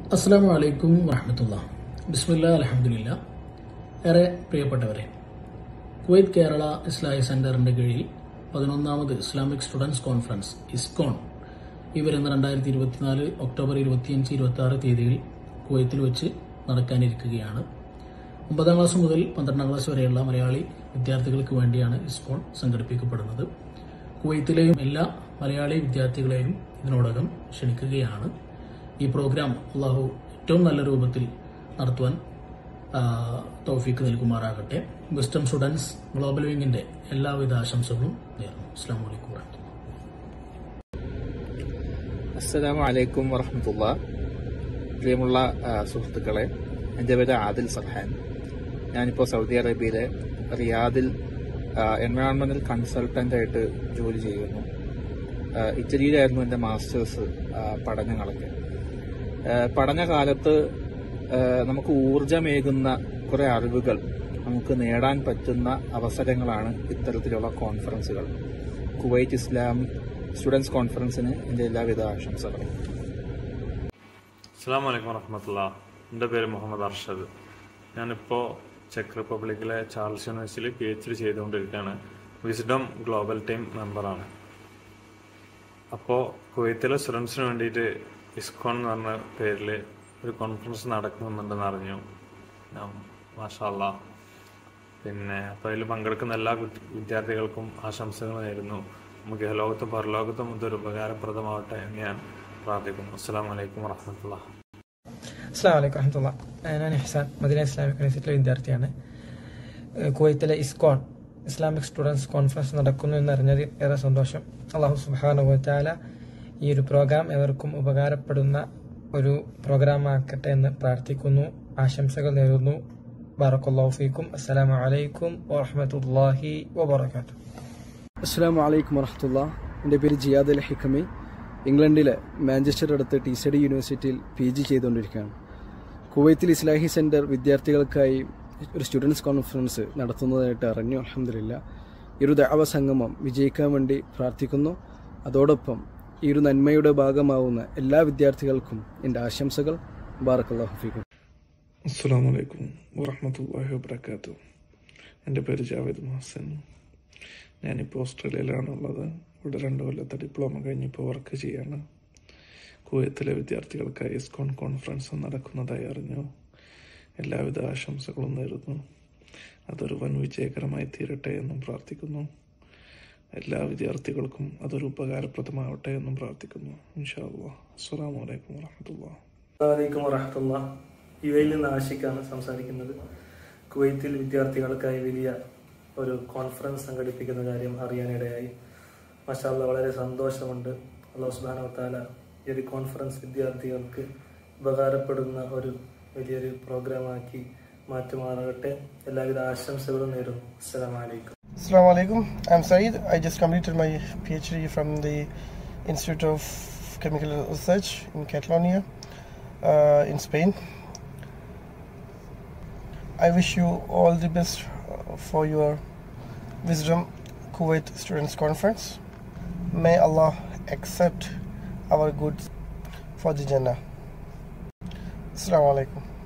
അസ്സാം വലൈക്കും വറഹമത്തുള്ള ബിസ്മില്ല അലഹമുല്ല ഏറെ പ്രിയപ്പെട്ടവരെ കുവൈത്ത് കേരള ഇസ്ലാഹി സെന്ററിന്റെ കീഴിൽ പതിനൊന്നാമത് ഇസ്ലാമിക് സ്റ്റുഡൻസ് കോൺഫറൻസ് ഇസ്കോൺ ഈ വരുന്ന രണ്ടായിരത്തി ഇരുപത്തിനാല് ഒക്ടോബർ ഇരുപത്തിയഞ്ച് ഇരുപത്തി ആറ് തീയതിയിൽ കുവൈത്തിൽ വെച്ച് നടക്കാനിരിക്കുകയാണ് ഒമ്പതാം ക്ലാസ് മുതൽ പന്ത്രണ്ടാം ക്ലാസ് വരെയുള്ള മലയാളി വിദ്യാർത്ഥികൾക്ക് വേണ്ടിയാണ് ഇസ്കോൺ സംഘടിപ്പിക്കപ്പെടുന്നത് കുവൈത്തിലെയും എല്ലാ മലയാളി വിദ്യാർത്ഥികളെയും ഇതിനോടകം ക്ഷണിക്കുകയാണ് ഈ പ്രോഗ്രാം അള്ളാഹു ഏറ്റവും നല്ല രൂപത്തിൽ നടത്തുവാൻ ആ, തൗഫീക്ക് നൽകുമാറാകട്ടെ വിസ്റ്റം സ്റ്റുഡൻസ് ഗ്ലോബൽ വിങ്ങിന്റെ എല്ലാവിധ ആശംസകളും നേർന്നു അസ്സാം വലൈക്കും വാഹമത്തുള്ള അസ്സലാമു അലൈക്കും വറഹമത്തുള്ള പ്രിയമുള്ള ആ, സുഹൃത്തുക്കളെ എൻ്റെ പേര് ആദിൽ സർഹാൻ ഞാനിപ്പോൾ സൗദി അറേബ്യയിലെ റിയാദിൽ എൻവയോൺമെന്റൽ കൺസൾട്ടന്റ് ആയിട്ട് ജോലി ചെയ്യുന്നു ആ, ഇറ്റലിയിലായിരുന്നു എൻ്റെ മാസ്റ്റേഴ്സ് ആ, പഠനങ്ങളൊക്കെ ആ, പഠനകാലത്ത് ആ, നമുക്ക് ഊർജമേകുന്ന കുറെ അറിവുകൾ നമുക്ക് നേടാൻ പറ്റുന്ന അവസരങ്ങളാണ് ഇത്തരത്തിലുള്ള കോൺഫറൻസുകൾ കുവൈറ്റ് ഇസ്ലാമിക് സ്റ്റുഡൻസ് കോൺഫറൻസിന് എൻ്റെ എല്ലാവിധ ആശംസകളും അസ്സാം വലൈക്കും വറഹമത്തുള്ള എൻ്റെ പേര് മുഹമ്മദ് അർഷദ് ഞാനിപ്പോൾ ചെക്ക് റിപ്പബ്ലിക്കിലെ ചാൾസ് യൂണിവേഴ്സിറ്റിയിൽ പി എച്ച് ഡി ചെയ്തുകൊണ്ടിരിക്കുകയാണ് വിസ്ഡം ഗ്ലോബൽ ടീം മെമ്പറാണ് അപ്പോൾ കുവൈത്തിലെ സ്റ്റുഡൻസിന് വേണ്ടിയിട്ട് ഇസ്കോൺ എന്ന് പറഞ്ഞ പേരിൽ ഒരു കോൺഫറൻസ് നടക്കുന്നുണ്ടെന്ന് അറിഞ്ഞു ഞാൻ മാഷാല്ല പിന്നെ അപ്പോൾ അതിൽ പങ്കെടുക്കുന്ന എല്ലാ കുട്ടി- വിദ്യാർത്ഥികൾക്കും ആശംസകൾ നേരുന്നു നമുക്ക് ലോകത്തും പരലോകത്തും ഇതൊരു ഉപകാരപ്രദമാവട്ടെ എന്ന് ഞാൻ പ്രാർത്ഥിക്കുന്നു അസ്സാം വലൈക്കും വറഹമത്തുള്ള അസ്സാം വലൈക്കും വറഹമത്തുള്ള ഞാൻ ഇഹ്സാൻ മദീന ഇസ്ലാമിക് യൂണിവേഴ്സിറ്റിയിലെ വിദ്യാർത്ഥിയാണ് ഏഹ് കുവൈത്തിലെ ഇസ്കോൺ ഇസ്ലാമിക് സ്റ്റുഡൻസ് കോൺഫറൻസ് നടക്കുന്നു എന്നറിഞ്ഞതിൽ ഏറെ സന്തോഷം അള്ളാഹു സുബാനുഭവത്താല ഈ ഒരു പ്രോഗ്രാം എവർക്കും ഉപകാരപ്പെടുന്ന ഒരു പ്രോഗ്രാം ആക്കട്ടെ എന്ന് പ്രാർത്ഥിക്കുന്നു ആശംസകൾ നേരുന്നു ബാറക്കല്ലാഹു ഫീക്കും അസ്സലാമു അലൈക്കും വറഹമത്തല്ലാഹി വബർക്കാത്തു അസ്സാം വലൈക്കും വറഹത്തുള്ള എൻ്റെ പേര് ജിയാദ് അൽ ഹിക്കമി ഇംഗ്ലണ്ടിലെ മാഞ്ചസ്റ്റർ അടുത്ത് ടി സി ഡി യൂണിവേഴ്സിറ്റിയിൽ പി ജി ചെയ്തുകൊണ്ടിരിക്കുകയാണ് കുവൈത്തിൽ ഇസ്ലാഹി സെൻറ്റർ വിദ്യാർത്ഥികൾക്കായി ഒരു സ്റ്റുഡൻസ് കോൺഫറൻസ് നടത്തുന്നതായിട്ട് അറിഞ്ഞു അലഹമില്ല ഈ ഒരു ദാവ സംഗമം വിജയിക്കാൻ വേണ്ടി പ്രാർത്ഥിക്കുന്നു അതോടൊപ്പം ഈ ഒരു നന്മയുടെ ഭാഗമാവുന്ന എല്ലാ വിദ്യാർത്ഥികൾക്കും എൻ്റെ ആശംസകൾ ബാറക്കല്ലാഹു ഫീക്കും അസ്സാം വലൈക്കും വറഹമത്തല്ലാഹി വബർക്കാത്തു എൻ്റെ പേര് ജാവേദ് മഹസൻ ഞാനിപ്പോൾ ഓസ്ട്രേലിയയിലാണുള്ളത് ഇവിടെ രണ്ട് കൊല്ലത്തെ ഡിപ്ലോമ കഴിഞ്ഞിപ്പോൾ വർക്ക് ചെയ്യാണ് കുവൈത്തിലെ വിദ്യാർത്ഥികൾക്കായി ഇസ്കോൺ കോൺഫറൻസ് നടക്കുന്നതായി അറിഞ്ഞു എല്ലാവിധ ആശംസകളും നേരുന്നു അതൊരു വൻ വിജയകരമായി തീരട്ടെ എന്നും പ്രാർത്ഥിക്കുന്നു എല്ലാ വിദ്യാർത്ഥികൾക്കും അതൊരു ഉപകാരപ്രദമാവട്ടെ എന്നും പ്രാർത്ഥിക്കുന്നു ഇൻഷാ അല്ലാ അസ്സാം വലൈക്കും വാഹമത്തുള്ള അലൈക്കും വറഹത്തുള്ള യു എയിൽ നിന്ന് ആഷിക്കാണ് സംസാരിക്കുന്നത് കുവൈത്തിൽ വിദ്യാർത്ഥികൾക്കായി വലിയ ഒരു കോൺഫറൻസ് സംഘടിപ്പിക്കുന്ന കാര്യം അറിയാനിടയായി മഷാല്ല വളരെ സന്തോഷമുണ്ട് അള്ളാഹു സുബാന താല ഈ ഒരു കോൺഫറൻസ് വിദ്യാർത്ഥികൾക്ക് ഉപകാരപ്പെടുന്ന ഒരു വലിയൊരു പ്രോഗ്രാമാക്കി മാറ്റുമാറാകട്ടെ എല്ലാവിധ ആശംസകളും നേരുന്നു അസ്സലാം വലൈക്കും Assalamu alaikum. I'm Saeed. I just completed my PhD from the Institute of Chemical Research in Catalonia, uh, in Spain. I wish you all the best uh, for your Wisdom Kuwait Students Conference. May Allah accept our goods for the Jannah. Assalamu alaikum.